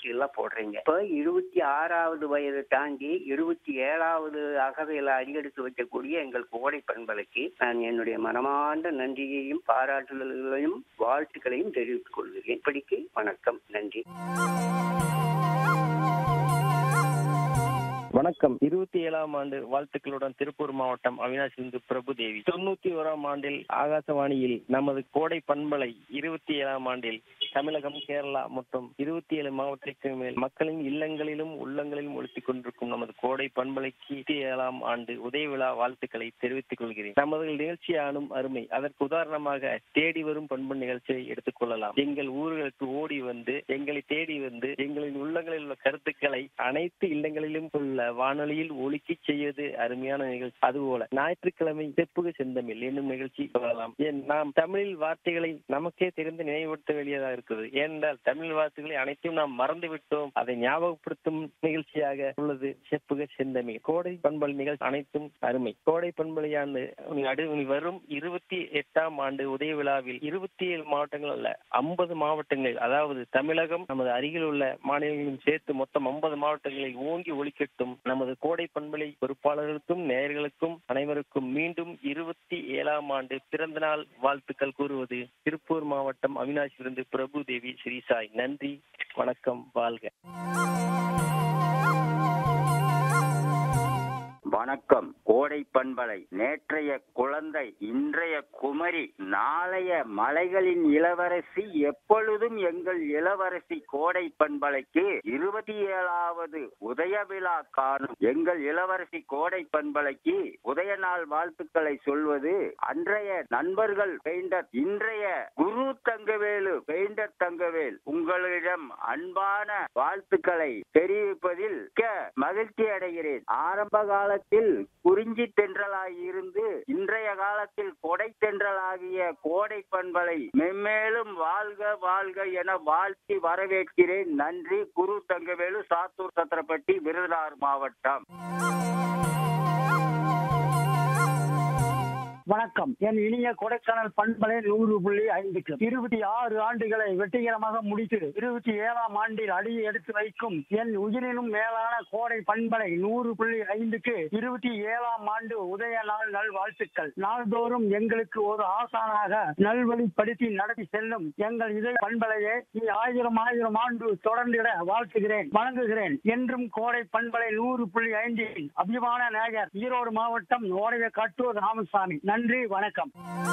எல்லாம் போடுறீங்க இப்ப இருபத்தி ஆறாவது வயது தாண்டி இருபத்தி ஏழாவது அகவையில அடியெடுத்து வைக்கக்கூடிய எங்கள் கோடை பண்பலைக்கு நான் என்னுடைய மனமார்ந்த நன்றியையும் பாராட்டுதல்களையும் வாழ்த்துக்களையும் தெரிவித்துக் கொள்கிறேன் இப்படிக்கு வணக்கம் நன்றி வணக்கம் இருபத்தி ஏழாம் ஆண்டு வாழ்த்துக்களுடன் திருப்பூர் மாவட்டம் அவினாசி இந்து பிரபுதேவி தொண்ணூத்தி ஓராம் ஆண்டில் ஆகாசவாணியில் நமது கோடை பண்பலை இருபத்தி ஏழாம் ஆண்டில் தமிழகம் கேரளா மற்றும் இருபத்தி ஏழு மாவட்டத்திற்கு மேல் மக்களின் இல்லங்களிலும் உள்ளங்களிலும் ஒழித்துக் கொண்டிருக்கும் நமது கோடை பண்பலைக்கு இருபத்தி ஏழாம் ஆண்டு உதய விழா வாழ்த்துக்களை தெரிவித்துக் கொள்கிறேன் நமது நிகழ்ச்சி ஆணும் அருமை அதற்கு உதாரணமாக தேடி வரும் பண்பு நிகழ்ச்சியை எடுத்துக் கொள்ளலாம் எங்கள் ஊர்களுக்கு ஓடி வந்து எங்களை தேடி வந்து எங்களின் உள்ளங்களில் உள்ள கருத்துக்களை அனைத்து இல்லங்களிலும் உள்ள வானொலியில் ஒலிக்கச் செய்வது அருமையான நிகழ்ச்சி அதுபோல ஞாயிற்றுக்கிழமை செப்புக செந்தமிழ் என்னும் நிகழ்ச்சி சொல்லலாம் ஏன் நாம் தமிழில் வார்த்தைகளை நமக்கே தெரிந்து நினைவுபடுத்த வேண்டியதாக இருக்குது ஏனென்றால் தமிழ் வார்த்தைகளை அனைத்தையும் நாம் மறந்து விட்டோம் அதை ஞாபகப்படுத்தும் நிகழ்ச்சியாக உள்ளது செப்புக செந்தமிழ் கோடை பண்பல் நிகழ்ச்சி அனைத்தும் அருமை கோடை பண்பலையாண்டு அடு வரும் இருபத்தி எட்டாம் ஆண்டு உதய விழாவில் இருபத்தி ஏழு மாவட்டங்கள் அல்ல ஐம்பது மாவட்டங்களில் அதாவது தமிழகம் நமது அருகில் உள்ள மாநிலங்களும் சேர்த்து மொத்தம் ஐம்பது மாவட்டங்களில் ஓங்கி ஒலிக்கட்டும் நமது கோடை பண்பலை பொறுப்பாளர்களுக்கும் நேயர்களுக்கும் அனைவருக்கும் மீண்டும் இருபத்தி ஏழாம் ஆண்டு பிறந்த நாள் வாழ்த்துக்கள் கூறுவது திருப்பூர் மாவட்டம் அவினாசியிலிருந்து பிரபு தேவி ஸ்ரீசாய் நன்றி வணக்கம் வாழ்க வணக்கம் கோடை பண்பலை நேற்றைய குழந்தை இன்றைய குமரி நாளைய மலைகளின் இளவரசி எப்பொழுதும் எங்கள் இளவரசி கோடை பண்பலைக்கு இருபத்தி ஏழாவது உதய விழா காணும் எங்கள் இளவரசி கோடை பண்பலைக்கு உதய நாள் வாழ்த்துக்களை சொல்வது அன்றைய நண்பர்கள் பெயிண்டர் இன்றைய குரு தங்கவேலு பெயிண்டர் தங்கவேல் உங்களிடம் அன்பான வாழ்த்துக்களை தெரிவிப்பதில் மிக்க மகிழ்ச்சி அடைகிறேன் ஆரம்ப காலத்தில் குறிஞ்சி தென்றலாய் இருந்து இன்றைய காலத்தில் கொடை தென்றலாகிய கோடை பண்பலை மென்மேலும் வாழ்க வாழ்க என வாழ்த்தி வரவேற்கிறேன் நன்றி குரு தங்கவேலு சாத்தூர் சத்திரப்பட்டி விருதுநகர் மாவட்டம் வணக்கம் என் இனிய கொடைக்கானல் பண்பலை நூறு புள்ளி ஐந்துக்கு இருபத்தி ஆறு ஆண்டுகளை வெற்றிகரமாக முடித்து இருபத்தி ஏழாம் ஆண்டில் அடி எடுத்து வைக்கும் என் உயிரினும் மேலான கோடை பண்பலை நூறு புள்ளி ஐந்துக்கு இருபத்தி ஏழாம் ஆண்டு உதய நாள் நல் வாழ்த்துக்கள் நாள்தோறும் எங்களுக்கு ஒரு ஆசானாக நல்வழிப்படுத்தி நடத்தி செல்லும் எங்கள் இதய பண்பலையே நீ ஆயிரம் ஆயிரம் ஆண்டு தொடர்ந்திட வாழ்த்துகிறேன் வணங்குகிறேன் என்றும் கோடை பண்பலை நூறு புள்ளி ஐந்தில் அபிமான நாயகர் ஈரோடு மாவட்டம் ஓடைய காட்டூர் ராமசாமி நன்றி வணக்கம்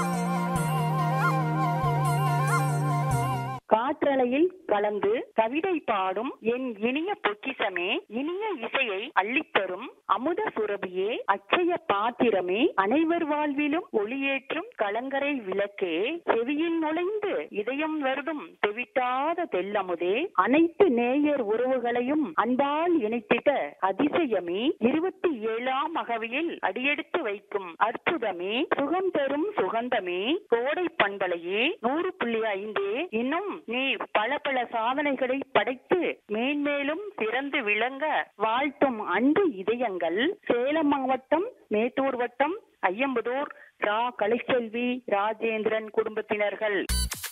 காற்றலையில் கலந்து கவிதை பாடும் என் இனிய பொக்கிசமே இனிய இசையை அள்ளித்தரும் அமுத சுரபியே அச்சய பாத்திரமே அனைவர் வாழ்விலும் ஒளியேற்றும் கலங்கரை விளக்கே செவியில் நுழைந்து இதயம் வருடும் தெவிட்டாத தெல்லமுதே அனைத்து நேயர் உறவுகளையும் அன்பால் இணைத்திட அதிசயமே இருபத்தி ஏழாம் அகவையில் அடியெடுத்து வைக்கும் அற்புதமே சுகம் தரும் சுகந்தமே கோடை பண்பலையே நூறு புள்ளி ஐந்து இன்னும் நீ பல பல சாதனைகளை படைத்து மேன்மேலும் சிறந்து விளங்க வாழ்த்தும் அன்பு இதயங்கள் சேலம் மாவட்டம் மேட்டூர் வட்டம் ஐயம்பதூர் ரா கலைச்செல்வி ராஜேந்திரன் குடும்பத்தினர்கள்